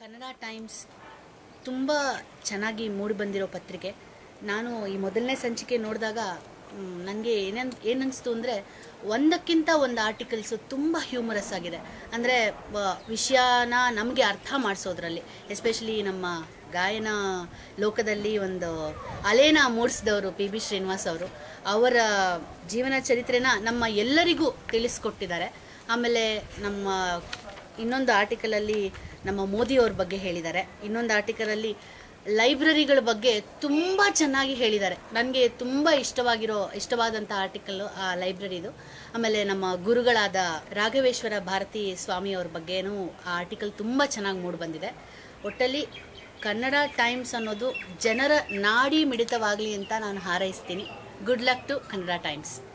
Kannada times ತುಂಬ ಚೆನ್ನಾಗಿ ಮೂಡಿ ಬಂದಿರೋ ಪತ್ರಿಕೆ ನಾನು ಈ ಮೊದಲನೇ ಸಂಚಿಕೆ ನೋಡಿದಾಗ ನನಗೆ ಏನನ್ ಏನನ್ನಿಸ್ತು ಅಂದರೆ ಒಂದಕ್ಕಿಂತ ಒಂದು ಆರ್ಟಿಕಲ್ಸು ತುಂಬ ಹ್ಯೂಮರಸ್ ಆಗಿದೆ ಅಂದರೆ ವಿಷಯನ ನಮಗೆ ಅರ್ಥ ಮಾಡಿಸೋದ್ರಲ್ಲಿ ಎಸ್ಪೆಷಲಿ ನಮ್ಮ ಗಾಯನ ಲೋಕದಲ್ಲಿ ಒಂದು ಅಲೇನ ಮೂಡಿಸಿದವರು ಪಿ ಬಿ ಶ್ರೀನಿವಾಸ್ ಅವರು ಅವರ ಜೀವನ ಚರಿತ್ರೆನ ನಮ್ಮ ಎಲ್ಲರಿಗೂ ತಿಳಿಸ್ಕೊಟ್ಟಿದ್ದಾರೆ ಆಮೇಲೆ ನಮ್ಮ ಇನ್ನೊಂದು ಆರ್ಟಿಕಲಲ್ಲಿ ನಮ್ಮ ಮೋದಿಯವ್ರ ಬಗ್ಗೆ ಹೇಳಿದ್ದಾರೆ ಇನ್ನೊಂದು ಆರ್ಟಿಕಲಲ್ಲಿ ಲೈಬ್ರರಿಗಳ ಬಗ್ಗೆ ತುಂಬ ಚೆನ್ನಾಗಿ ಹೇಳಿದ್ದಾರೆ ನನಗೆ ತುಂಬ ಇಷ್ಟವಾಗಿರೋ ಇಷ್ಟವಾದಂಥ ಆರ್ಟಿಕಲ್ಲು ಆ ಲೈಬ್ರರಿದು ಆಮೇಲೆ ನಮ್ಮ ಗುರುಗಳಾದ ರಾಘವೇಶ್ವರ ಭಾರತಿ ಸ್ವಾಮಿಯವ್ರ ಬಗ್ಗೆನೂ ಆ ಆರ್ಟಿಕಲ್ ತುಂಬ ಚೆನ್ನಾಗಿ ಮೂಡಿ ಬಂದಿದೆ ಒಟ್ಟಲ್ಲಿ ಕನ್ನಡ ಟೈಮ್ಸ್ ಅನ್ನೋದು ಜನರ ನಾಡಿ ಮಿಡಿತವಾಗಲಿ ಅಂತ ನಾನು ಹಾರೈಸ್ತೀನಿ good luck to Kannada times